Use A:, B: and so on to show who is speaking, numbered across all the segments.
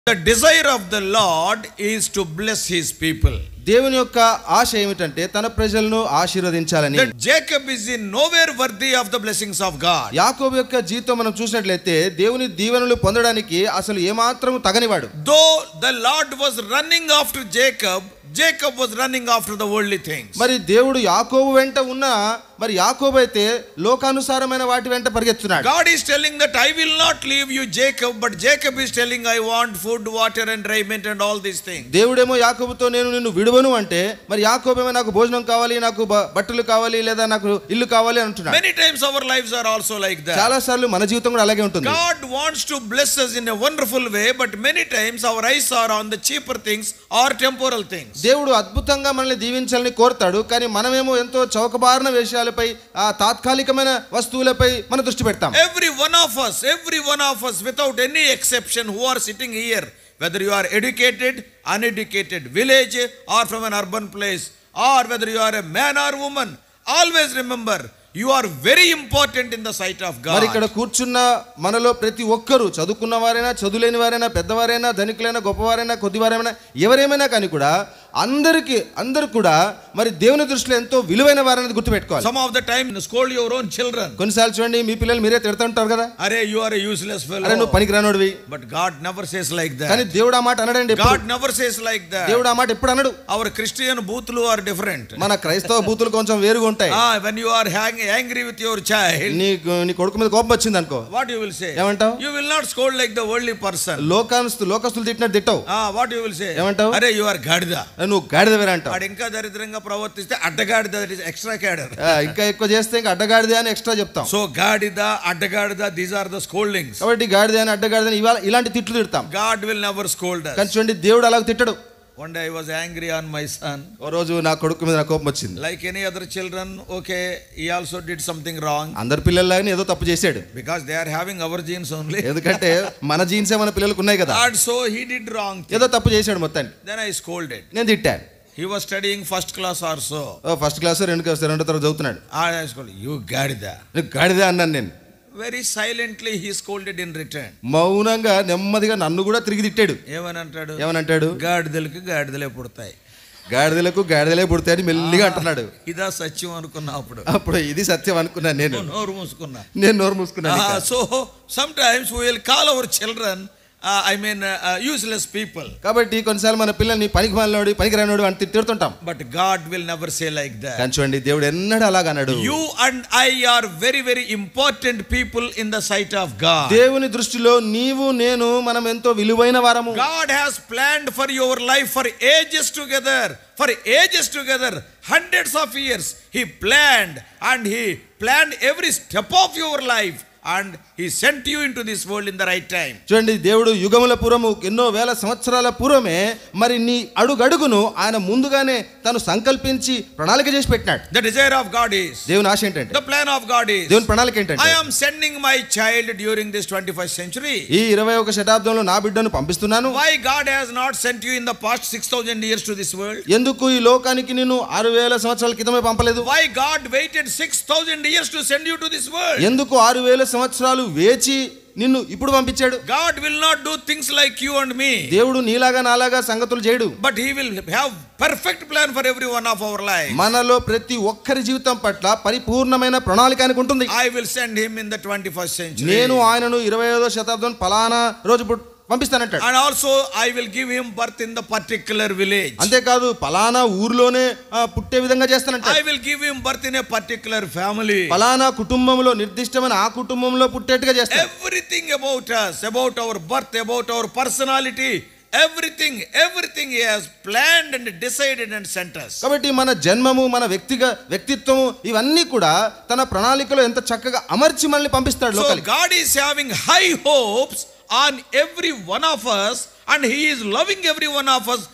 A: The desire of the Lord is to bless his people.
B: దేవుని యొక్క ఆశ ఏమిటంటే తన ప్రజలను ఆశీర్వదించాలని
A: That Jacob is in nowhere worthy of the blessings of God.
B: యాకోబు యొక్క జీవితం మనం చూసినట్లయితే దేవుని దీవెనలు పొందడానికి అసలు ఏమాత్రం తగనివాడు
A: Though the Lord was running after Jacob, Jacob was running after the worldly things.
B: మరి దేవుడు యాకోబు వెంట ఉన్న మరి యాకోబు అయితే లోకానుసారమైన వాటి వెంట పరిగెత్తున్నాడు
A: God is telling that I will not leave you, Jacob, but Jacob is telling I want food, water, and raiment, and all these things.
B: దేవుడేమో యాకోబుతో నేను నిన్ను విడువను అంటే మరి యాకోబేమో నాకు భోజనం కావాలి నాకు బ- బట్టలు కావాలి లేదా నాకు ఇల్లు కావాలి అని అంటున్నాడు
A: Many times our lives are also like that.
B: చాలా సార్లు మన జీవితం కూడా అలాగే ఉంటుంది
A: God wants to bless us in a wonderful way, but many times our eyes are on the cheaper things or temporal things.
B: దేవుడు అద్భుతంగా మనల్ని దీవించాలని కోరుతాడు కానీ మనమేమో ఎంతో చౌకబారిన విషయాలపై ఆ తాత్కాలికమైన వస్తువులపై మన దృష్టి పెడతాం
A: Every one of us, every one of us, without any exception, who are sitting here, whether you are educated, uneducated, village, or from an urban place, or whether you are a man or woman, always remember you are very important in the sight of
B: మరి ఇక్కడ
A: God.
B: కూర్చున్న మనలో ప్రతి ఒక్కరూ చదువుకున్న వారైనా చదువులేని వారైనా పెద్దవారైనా ధనికులైనా గొప్పవారైనా కొద్దివారైనా ఎవరేమైనా కానీ కూడా అందరికి అందరు కూడా మరి దేవుని దృష్టిలో ఎంతో విలువైన వారనేది గుర్తుపెట్టుకోవాలి
A: Some of the time, scold your own children.
B: కొన్నిసార్లు చూడండి మీ పిల్లలు మీరే తిడుతుంటారు కదా
A: Array, you are a useless
B: అరే
A: fellow.
B: నువ్వు పనికిరానోడివి
A: But God never says like
B: కానీ
A: that.
B: దేవుడు ఆ మాట అనడండి ఎప్పుడు.
A: God never says like that.
B: దేవుడు ఆ మాట ఎప్పుడు అనడు
A: Our Christian boothlu are different.
B: మన క్రైస్తవ బూతులు కొంచెం వేరుగా ఉంటాయి
A: Ah, when you are hang- angry with your child,
B: నీకు నీ కొడుకు మీద కోపం వచ్చింది అనుకో
A: what you will say?
B: ఏమంటావు
A: You will not scold like the worldly person.
B: లోకాస్తులు లోకస్తులు తిట్టినట్టు తిట్టవు
A: Ah, what you will say?
B: ఏమంటావు?
A: అరే యు ఆర్ గాడిద
B: నువ్వు గాడిద వేరే అంటావు
A: వాడు ఇంకా దరిద్రంగా ప్రవర్తిస్తే అడ్డగాడిద దట్ ఇస్ ఎక్స్ట్రా క్యాడర్
B: ఆ, ఇంకా ఎక్కువ చేస్తే ఇంకా అడ్డగాడిదే అని ఎక్స్ట్రా చెప్తాం
A: సో గాడిద అడ్డగాడిద దీస్ ఆర్ ద స్కోల్డింగ్స్
B: కాబట్టి గాడిద అని అడ్డగాడిద అని ఇవాళ ఇలాంటి తిట్లు తిడతాం
A: గాడ్ విల్ నెవర్ స్కోల్డ్
B: కానీ చూడండి దేవుడు అలాగ తిట్టడు
A: one day I was angry on my son
B: ఓ రోజు నా కొడుకు మీద నా కోపం వచ్చింది
A: like any other children okay he also did something wrong
B: అందరి పిల్లల్లాగానే ఏదో తప్పు చేశాడు
A: because they are having our genes only
B: ఎందుకంటే మన జీన్సే మన పిల్లలకు ఉన్నాయి కదా
A: God so he did wrong
B: ఏదో తప్పు చేశాడు మొత్తాన్ని
A: దెన్ ఐ స్కోల్డెడ్
B: నేను తిట్టాను
A: he was studying first class or so
B: ఓ ఫస్ట్ క్లాస్ రెండు క్లాస్ రెండో తరగతి చదువుతున్నాడు
A: ఐ స్కోల్డ్ యూ గాడిద
B: నేను గాడిదే అన్నాను నేను
A: very silently he scolded in return
B: మౌనంగా నెమ్మదిగా నన్ను కూడా తిరిగి తిట్టాడు
A: ఏమని అంటాడు
B: ఏమనంటాడు
A: గాడిదలకి గాడిదలే పుడతాయి
B: గాడిదలకు గాడిదలే పుడతాయని మెల్లిగా అంటున్నాడు
A: ఇదా సత్యం అనుకున్నా అప్పుడు
B: అప్పుడు ఇది సత్యం అనుకున్నాను నేను
A: నువ్వు నోరు మూసుకున్నా
B: నేను నోరు మూసుకున్నాను ఇక.
A: So sometimes will call our children I mean useless people
B: కాబట్టి కొన్నిసార్లు మన పిల్లల్ని పనికి మాలినోడు పనికి రానోడు అని తి- తిడుతుంటాం
A: but God will never say like that
B: కానీ చూడండి దేవుడు ఎన్నడూ అలాగ అన్నాడు
A: you and I are very very important people in the sight of God
B: దేవుని దృష్టిలో నీవు నేను మనం ఎంతో విలువైన వారము
A: God has planned for your life for ages together, for ages together, hundreds of years. He planned and He planned every step of your life and He sent you into this world in the right time.
B: చూడండి దేవుడు యుగముల పూర్వము ఎన్నో వేల సంవత్సరాల పూర్వమే మరి నీ అడుగడుగును ఆయన ముందుగానే తను సంకల్పించి ప్రణాళిక చేసి పెట్టినాడు
A: The desire of God is,
B: దేవుని ఆశ ఏంటంటే
A: the plan of God is,
B: దేవుని ప్రణాళిక ఏంటంటే
A: I am sending my child during this 21st century.
B: ఈ ఇరవై ఒక శతాబ్దంలో నా బిడ్డను పంపిస్తున్నాను
A: Why God has not sent you in the past 6,000 years to this world?
B: ఎందుకు ఈ లోకానికి నేను ఆరు వేల సంవత్సరాల క్రితమే పంపలేదు
A: Why God waited 6,000 years to send you to this world?
B: ఎందుకు ఆరు వేల సంవత్సరాలు వేచి నిన్ను ఇప్పుడు పంపించాడు
A: God will not do things like you and me.
B: దేవుడు నీలాగా నాలాగా సంగతులు చేయడు
A: But he will have perfect plan for every one of our lives.
B: మనలో ప్రతి ఒక్కరి జీవితం పట్ల పరిపూర్ణమైన ప్రణాళిక ఆయనకు ఉంటుంది
A: I will send him in the 21st century.
B: నేను ఆయనను ఇరవై ఐదో శతాబ్దం పలానా రోజు పుట్- పంపిస్తానంటాడు
A: And also I will give him birth in the particular village.
B: అంతేకాదు పలానా ఊర్లోనే ఆ, పుట్టే విధంగా చేస్తానంటాడు
A: I will give him birth in a particular family.
B: పలానా కుటుంబంలో నిర్దిష్టమైన ఆ కుటుంబంలో పుట్టేట్టుగా చేస్తాడు
A: Everything about us, about our birth, about our personality, everything, everything he has planned and decided and sent us.
B: కాబట్టి మన జన్మము మన వ్యక్తిగ వ్యక్తిత్వము ఇవన్నీ కూడా తన ప్రణాళికలో ఎంత చక్కగా అమర్చి మనల్ని పంపిస్తాడు
A: So
B: లోకానికి
A: God is having high hopes on every one of us and he is loving every one of us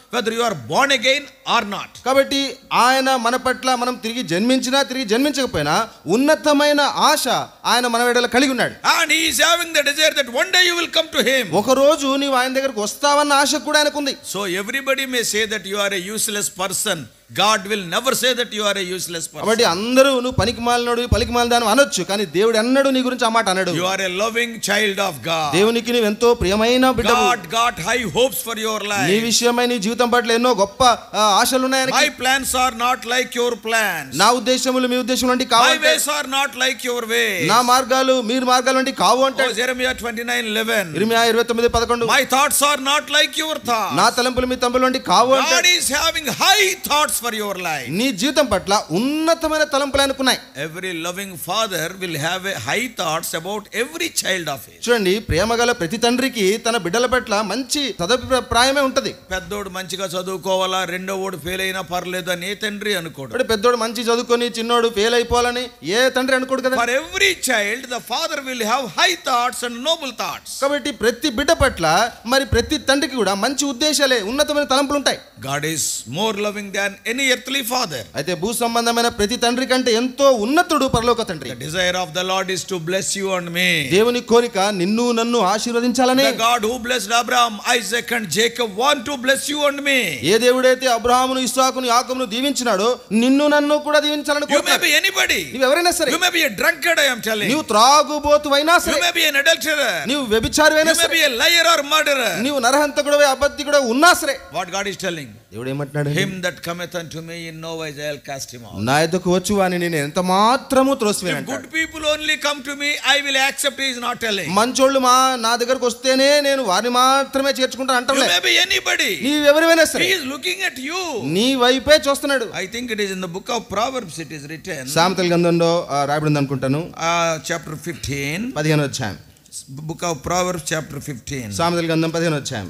A: whether you are born again or not.
B: కాబట్టి ఆయన మన పట్ల మనం తిరిగి జన్మించినా తిరిగి జన్మించకపోయినా ఉన్నతమైన ఆశ ఆయన మన వేడలో కలిగి ఉన్నాడు
A: And he is having the desire that one day you will come to him.
B: ఒక రోజు నీవు ఆయన దగ్గరకు వస్తావన్న ఆశ కూడా ఆయనకుంది
A: So everybody may say that you are a useless person. God will never say that you are a useless person.
B: కాబట్టి అందరూ నువ్వు పనికి మాలినోడు పలికి మాలిదాను అనొచ్చు కానీ దేవుడు అన్నడు నీ గురించి ఆ మాట అన్నాడు
A: You are a loving child of God.
B: దేవునికి నువ్వు ఎంతో ప్రియమైన బిడ్డ
A: God got high hopes for your
B: నీ
A: life.
B: విషయమై నీ జీవితం పట్ల ఎన్నో గొప్ప ఆ, ఆశలు ఉన్నాయని
A: My plans are not like your plans.
B: నా ఉద్దేశములు మీ ఉద్దేశం వంటి కావు
A: My
B: అంటే,
A: ways are not like your ways.
B: నా మార్గాలు మీరు మార్గాలు వంటి కావు అంటే
A: Oh, Jeremiah 29 11.
B: ఇరిమియా ఇరవై తొమ్మిది పదకొండు
A: My thoughts are not like your thoughts.
B: నా తలంపులు మీ తలంపులు వంటి కావు అంటే
A: God is having high thoughts for your life.
B: నీ జీవితం పట్ల ఉన్నతమైన తలంపులు అనుకున్నాయి
A: Every loving father will have a high thoughts about every child of his.
B: చూడండి ప్రేమ గల ప్రతి తండ్రికి తన బిడ్డల పట్ల మంచి తదభిప్రాయమే ఉంటది
A: పెద్దోడు మంచిగా చదువుకోవాలా రెండో ఓడు ఫెయిల్ అయినా పర్లేదు అని ఏ తండ్రి అనుకోడు
B: ఇప్పుడు పెద్దోడు మంచి చదువుకొని చిన్నోడు ఫెయిల్ అయిపోవాలని ఏ తండ్రి అనుకోడు కదా
A: for every child the father will have high thoughts and noble thoughts
B: కాబట్టి ప్రతి బిడ్డ పట్ల మరి ప్రతి తండ్రికి కూడా మంచి ఉద్దేశాలే ఉన్నతమైన తలంపులు ఉంటాయి
A: God is more loving than any earthly father
B: అయితే భూ సంబంధమైన ప్రతి తండ్రి కంటే ఎంతో ఉన్నతుడు పరలోక తండ్రి
A: the desire of the Lord is to bless you and me
B: దేవుని కోరిక నిన్ను నన్ను ఆశీర్వదించాలని
A: the God who blessed Abraham Isaac and Jacob want to bless you and me
B: ఏ దేవుడైతే అబ్రహామును ఇస్సాకును యాకోబును దీవించినాడో నిన్ను నన్ను కూడా దీవించాలని
A: యు మే
B: కోరుతున్నాడు.
A: బి ఎనీబడి
B: నీవు ఎవరైనా సరే
A: you may be a drunkard I am telling
B: నీవు త్రాగుబోతువైనా
A: యు
B: సరే
A: మే బి ఎన్ అడల్టరర్
B: నీవు వ్యభిచారివైనా
A: యు మే
B: సరే
A: be a liar or murderer
B: నీవు నరహంతకుడవే అబద్ధికుడవే ఉన్నా సరే
A: వాట్ గాడ్ ఇస్ టెల్లింగ్
B: దేవుడు ఏమంటున్నాడు
A: him that cometh unto me in no wise I'll cast him out
B: నా ఎద్దకు వచ్చు వాని నేను ఎంత మాత్రము
A: if
B: త్రోసివేనంటాడు
A: good people only come to me I will accept he is not telling
B: మంచోళ్ళు మా నా దగ్గరకు వస్తేనే నేను వారిని మాత్రమే చేర్చుకుంటాను
A: you
B: అంటలే
A: may be anybody
B: నీవెవరివైనా సరే
A: he is looking at you
B: నీ వైపే చూస్తున్నాడు
A: I think it is in the book of Proverbs it is written
B: సామెతల గంధంలో ఆ, రాయబడింది అనుకుంటాను
A: uh, chapter 15
B: పదిహేను అధ్యాయం
A: book of Proverbs chapter 15
B: సామెతల గంధం పదిహేను అధ్యాయం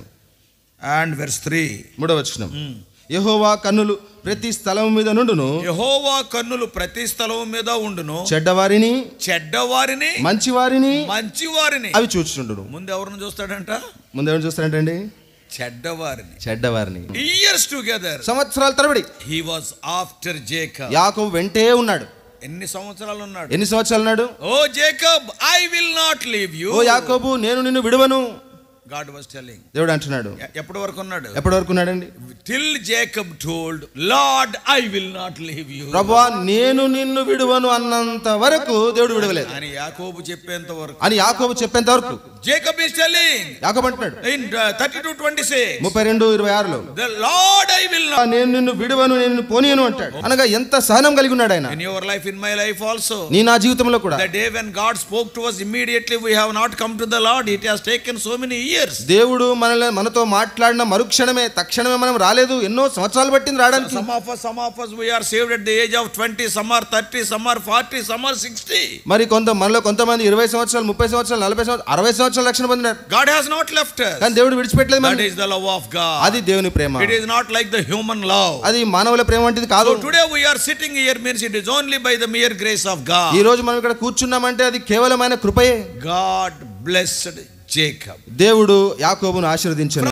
A: and verse 3
B: మూడవ వచనం యెహోవా కన్నులు ప్రతి స్థలం మీద నుండును
A: యెహోవా కన్నులు ప్రతి స్థలం మీద ఉండును
B: చెడ్డవారిని
A: చెడ్డవారిని
B: మంచివారిని
A: మంచివారిని
B: అవి చూచుండును
A: ముందు ఎవరిని చూస్తాడంట
B: ముందు ఎవరు చూస్తారంటండి
A: చెడ్డవారిని
B: చెడ్డవారిని
A: ఇయర్స్ టుగెదర్
B: సంవత్సరాల తరబడి
A: హీ వాస్ ఆఫ్టర్ జేకబ్
B: యాకోబు వెంటే ఉన్నాడు
A: ఎన్ని సంవత్సరాలు ఉన్నాడు
B: ఎన్ని సంవత్సరాలు ఉన్నాడు
A: O Jacob I will not leave you
B: ఓ యాకోబు నేను నిన్ను విడువను
A: గాడ్ వాస్ టెల్లింగ్
B: దేవుడు అంటున్నాడు
A: ఎప్పటి వరకు ఉన్నాడు
B: ఎప్పటి వరకు ఉన్నాడండి
A: till Jacob told Lord I will not leave you
B: ప్రభా నేను నిన్ను విడువను అన్నంత వరకు దేవుడు విడవలేదు
A: అని యాకోబు చెప్పేంత వరకు
B: అని యాకోబు చెప్పేంత వరకు
A: జేకబ్ ఇస్ టెల్లింగ్
B: యాకోబు అంటున్నాడు
A: ఇన్ 32 26
B: ముప్పై రెండు ఇరవై ఆరులో
A: ద లార్డ్ ఐ విల్
B: "ఆ, నేను నిన్ను విడువను నేను నిన్ను పోనీయను అంటాడు అనగా ఎంత సహనం కలిగి ఉన్నాడు ఆయన
A: in your life in my life also
B: నీ నా జీవితంలో కూడా
A: The day when God spoke to us immediately, we have not come to the Lord. It has taken so many years.
B: దేవుడు మనల్ని మనతో మాట్లాడిన మరుక్షణమే తక్షణమే మనం రాలేదు ఎన్నో సంవత్సరాలు పట్టింది రావడానికి
A: Some of us, some of us, we are saved at the age of 20, some are 30, some are 40, some are 60.
B: మరి కొంత మనలో కొంతమంది ఇరవై సంవత్సరాలు ముప్పై సంవత్సరాలు నలభై సంవత్సరాలు అరవై సంవత్సరాలు రక్షణ పొందినారు
A: God has not left us.
B: కానీ దేవుడు విడిచిపెట్టలేదు
A: That
B: మనల్ని.
A: is the love of God.
B: అది దేవుని ప్రేమ
A: It is not like the human love.
B: అది మానవుల ప్రేమ వంటిది కాదు
A: So today we are sitting here means it is only by the mere grace of
B: ఈ
A: God.
B: రోజు మనం ఇక్కడ కూర్చున్నామంటే అది కేవలమైన కృపయే
A: God blessed Jacob.
B: దేవుడు యాకోబును ఆశీర్వదించాను